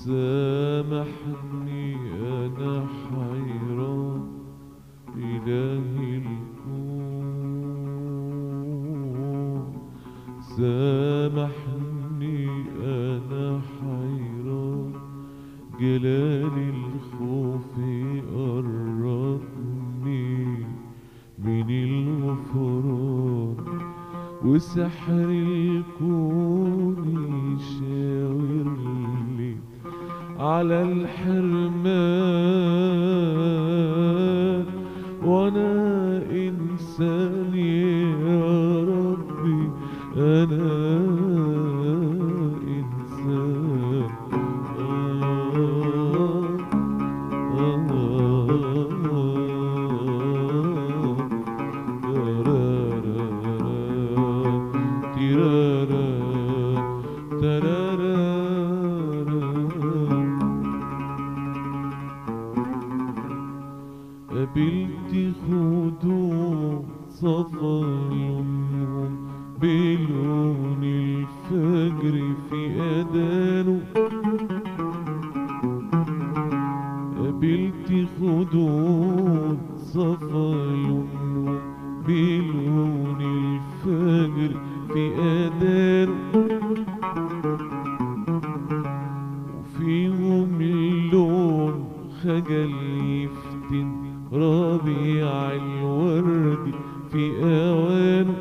سامحني أنا حيران إلهي الكون سامحني أنا حيران جلال الخوف قربني من الغفران وسحر الكون يشاور لي على الحرمان وانا انسان يا ربي انا انسان آه قابلت خدوع صفا يومهم بلون الفجر في أذانه قابلت خدود صفا يمنو بلون الفجر في أذانه وفيهم اللون خجل يفتن ربيع الورد في أوانه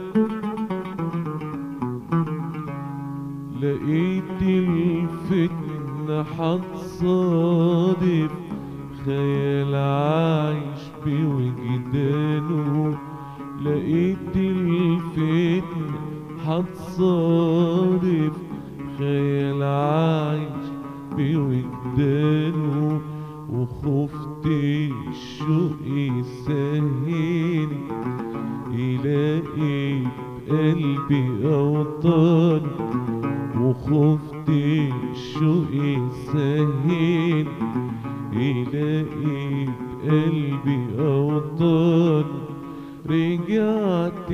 لقيت الفتنة هتصادف خيال عايش بوجدانه لقيت الفتنة هتصادف خيال عايش بوجدانه وخفت الشوق يسهيني يلاقي بقلبي أوطان وخفت الشوق يسهيني يلاقي بقلبي أوطان رجعت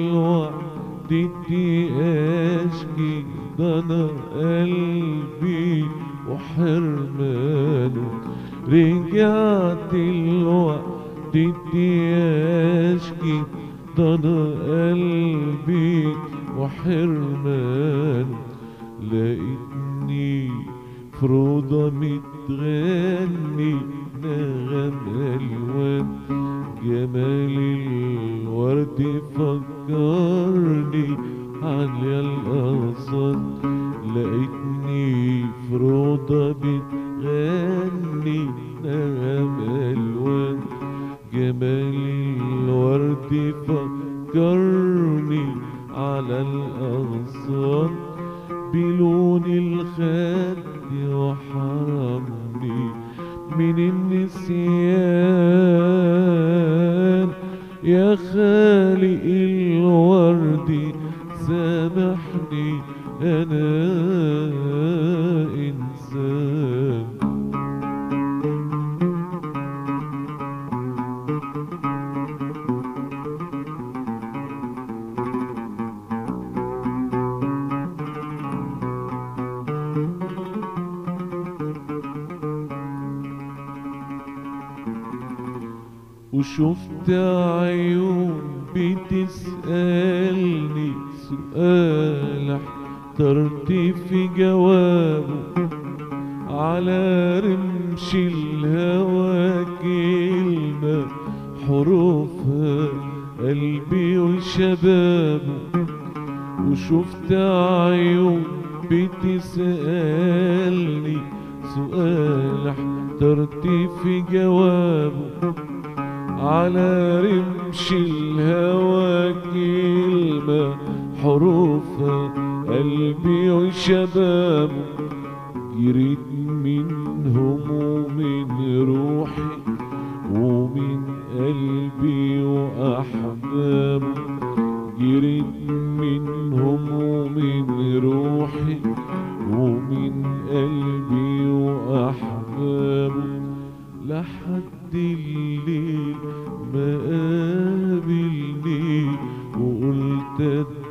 لوحدتي أشكي ده أنا قلبي وحرمانه رجعت لوحدتي أشكي ده أنا قلبي وحرمانه لقيتني في روضة متغني نغم ألوان جمال الورد فكرني على الأغصان لقيتني في روضة بتغني نغم ألوان جمال الورد فكرني على الأغصان بلون الخد وحرمني من النسيان يا خالق الورد سامحني أنا إنسان وشفت عيون بتسألني سؤال احترت في جوابه على رمش الهوى كلمة حروفها قلبي وشبابه وشفت عيون بتسألني سؤال احترت في جوابه على رمش الهوى كلمة حروفها قلبي وشبابه جريت منهم ومن روحي ومن قلبي وأحبابه جريت منهم ومن روحي ومن قلبي وأحبابه لحد الليل ما قابلني وقلت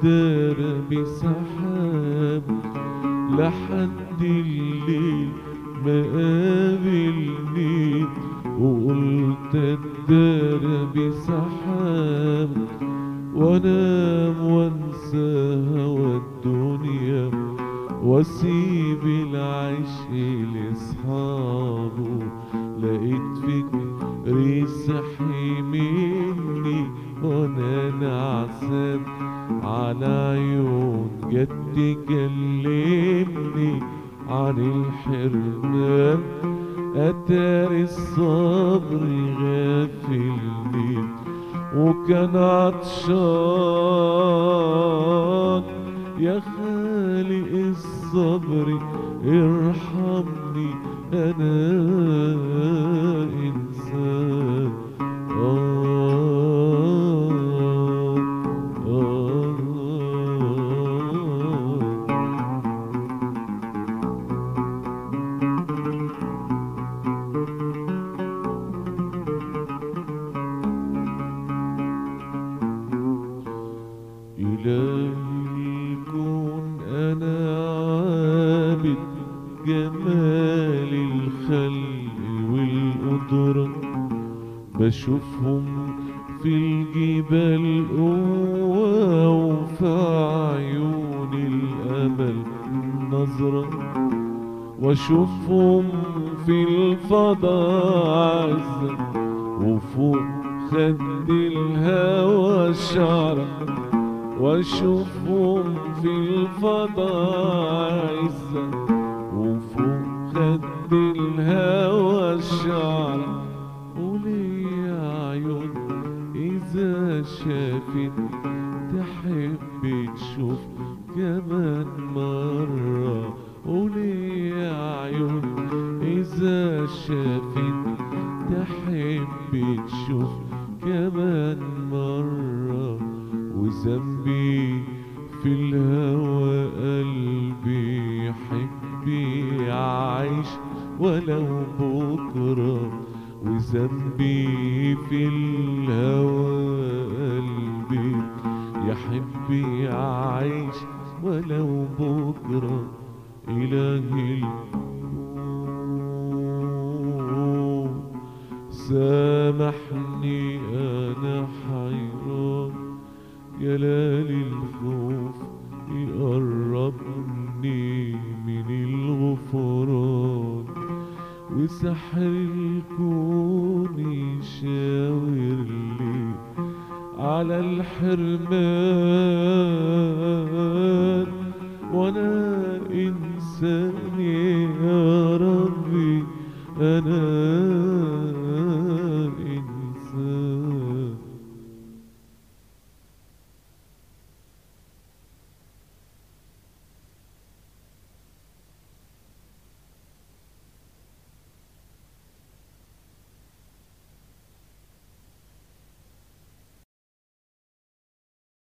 الدار بسحاب لحد الليل ما قابلني وقلت الدرب سحاب وانام وانسى هوى الدنيا واسيب العشق لاصحابه لقيت فكري صحي مني وانا نعسان على عيون جد كلمني عن الحرمان اتاري الصبر غافلني وكان عطشان يا خالق الصبر ارحمني انا انسان آه آه إلهي الكون أنا عابد جمال الخلق والقدرة بشوفهم في الجبال قوة وفي عيون الأمل نظرة واشوفهم في الفضاء عزة وفوق خد الهوى شعرة واشوفهم في الفضاء عزة وفوق خد الهوى شعرة ولي عيون إذا شافت تحب تشوف كمان مرة ولي عيون إذا شافت تحب تشوف كمان مرة وذنبي في الهوى قلبي يحب يعيش ولو بكرة وذنبي في الهوى قلبي يحب يعيش ولو بكرة إلهي الكون سامحني أنا حيران يا ليالي الخوف يقربني من الغفران وسحر الكون يشاور لي على الحرمان